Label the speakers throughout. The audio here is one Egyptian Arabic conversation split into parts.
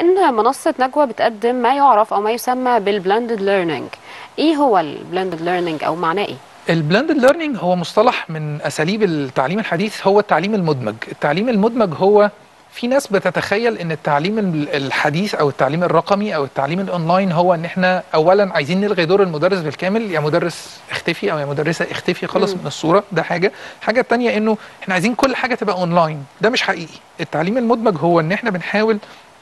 Speaker 1: ان منصه نجوى بتقدم ما يعرف او ما يسمى بالبلندد ليرنينج ايه هو البلندد ليرنينج او معناه ايه
Speaker 2: البلندد ليرنينج هو مصطلح من اساليب التعليم الحديث هو التعليم المدمج التعليم المدمج هو في ناس بتتخيل ان التعليم الحديث او التعليم الرقمي او التعليم الاونلاين هو ان احنا اولا عايزين نلغي دور المدرس بالكامل يا مدرس اختفي او يا مدرسه اختفي خالص من الصوره ده حاجه الحاجه الثانيه انه احنا عايزين كل حاجه تبقى اونلاين ده مش حقيقي التعليم المدمج هو ان احنا بنحاول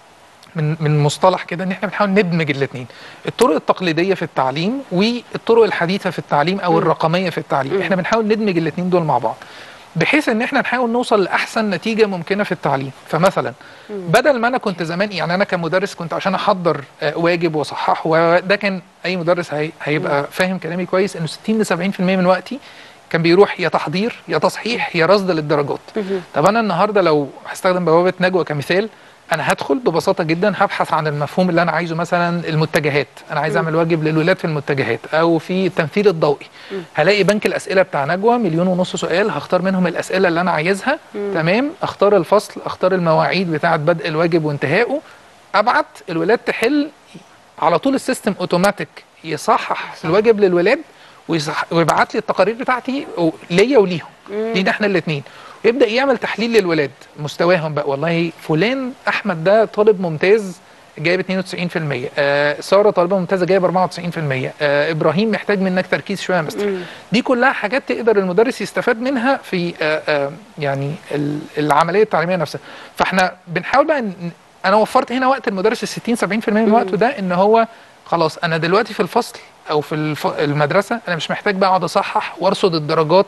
Speaker 2: من من مصطلح كده ان احنا بنحاول ندمج الاثنين الطرق التقليديه في التعليم والطرق الحديثه في التعليم او
Speaker 1: مم.
Speaker 2: الرقميه في التعليم
Speaker 1: مم.
Speaker 2: احنا بنحاول ندمج الاثنين دول مع بعض بحيث ان احنا نحاول نوصل لاحسن نتيجه ممكنه في التعليم فمثلا
Speaker 1: مم.
Speaker 2: بدل ما انا كنت زمان يعني انا كمدرس كنت عشان احضر آه، واجب واصححه وده كان اي مدرس هي هيبقى فاهم كلامي كويس انه 60 ل 70% من وقتي كان بيروح يا تحضير يا تصحيح يا رصد للدرجات
Speaker 1: مهم.
Speaker 2: طب انا النهارده لو هستخدم بوابه نجوى كمثال انا هدخل ببساطه جدا هبحث عن المفهوم اللي انا عايزه مثلا المتجهات انا عايز
Speaker 1: مم.
Speaker 2: اعمل واجب للولاد في المتجهات او في التمثيل الضوئي
Speaker 1: مم.
Speaker 2: هلاقي بنك الاسئله بتاع نجوى مليون ونص سؤال هختار منهم الاسئله اللي انا عايزها
Speaker 1: مم.
Speaker 2: تمام اختار الفصل اختار المواعيد بتاعه بدء الواجب وانتهائه ابعت الولاد تحل على طول السيستم اوتوماتيك يصحح
Speaker 1: صح.
Speaker 2: الواجب للولاد ويصح- ويبعت لي التقارير بتاعتي و- ليا وليهم
Speaker 1: مم.
Speaker 2: لينا احنا الاثنين ويبدا يعمل تحليل للولاد مستواهم بقى والله فلان احمد ده طالب ممتاز جايب 92% آه ساره طالبه ممتازه جايب 94% آه ابراهيم محتاج منك تركيز شويه يا مستر
Speaker 1: مم.
Speaker 2: دي كلها حاجات تقدر المدرس يستفاد منها في آه آه يعني ال- العمليه التعليميه نفسها فاحنا بنحاول بقى ن- انا وفرت هنا وقت المدرس ال 60 70% من
Speaker 1: مم.
Speaker 2: وقته ده ان هو خلاص انا دلوقتي في الفصل او في الف... المدرسه انا مش محتاج بقى اقعد اصحح وارصد الدرجات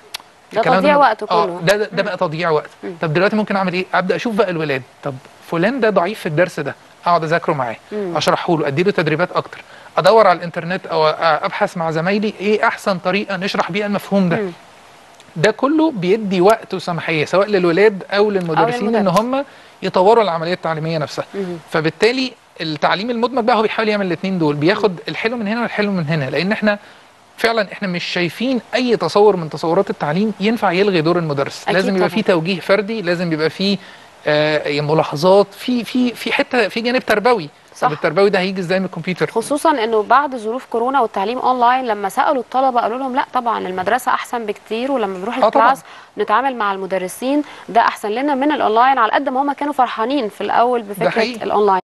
Speaker 1: ده
Speaker 2: الكلام
Speaker 1: تضييع
Speaker 2: م-
Speaker 1: وقت
Speaker 2: آه،
Speaker 1: كله.
Speaker 2: ده ده, ده بقى تضييع وقت
Speaker 1: مم.
Speaker 2: طب دلوقتي ممكن اعمل ايه ابدا اشوف بقى الولاد طب فلان ده ضعيف في الدرس ده اقعد اذاكره معاه
Speaker 1: مم.
Speaker 2: اشرحه له اديله تدريبات اكتر ادور على الانترنت او أ- ابحث مع زمايلي ايه احسن طريقه نشرح بيها المفهوم ده
Speaker 1: مم.
Speaker 2: ده كله بيدي وقت وسماحيه سواء للولاد او للمدرسين ان
Speaker 1: للمدرس.
Speaker 2: هم يطوروا العمليه التعليميه نفسها
Speaker 1: مهم.
Speaker 2: فبالتالي التعليم المدمج بقى هو بيحاول يعمل الاثنين دول بياخد الحلو من هنا والحلو من هنا لان احنا فعلا احنا مش شايفين اي تصور من تصورات التعليم ينفع يلغي دور المدرس
Speaker 1: أكيد
Speaker 2: لازم يبقى
Speaker 1: طبعاً.
Speaker 2: فيه توجيه فردي لازم يبقى فيه آه ملاحظات في في في حته في جانب تربوي
Speaker 1: صح.
Speaker 2: طب التربوي ده هيجي ازاي من الكمبيوتر
Speaker 1: خصوصا انه بعد ظروف كورونا والتعليم اونلاين لما سالوا الطلبه قالوا لهم لا طبعا المدرسه احسن بكتير ولما بنروح
Speaker 2: آه طبعاً.
Speaker 1: الكلاس نتعامل مع المدرسين ده احسن لنا من الاونلاين على قد ما هم كانوا فرحانين في الاول بفكره
Speaker 2: حقيقي.
Speaker 1: الاونلاين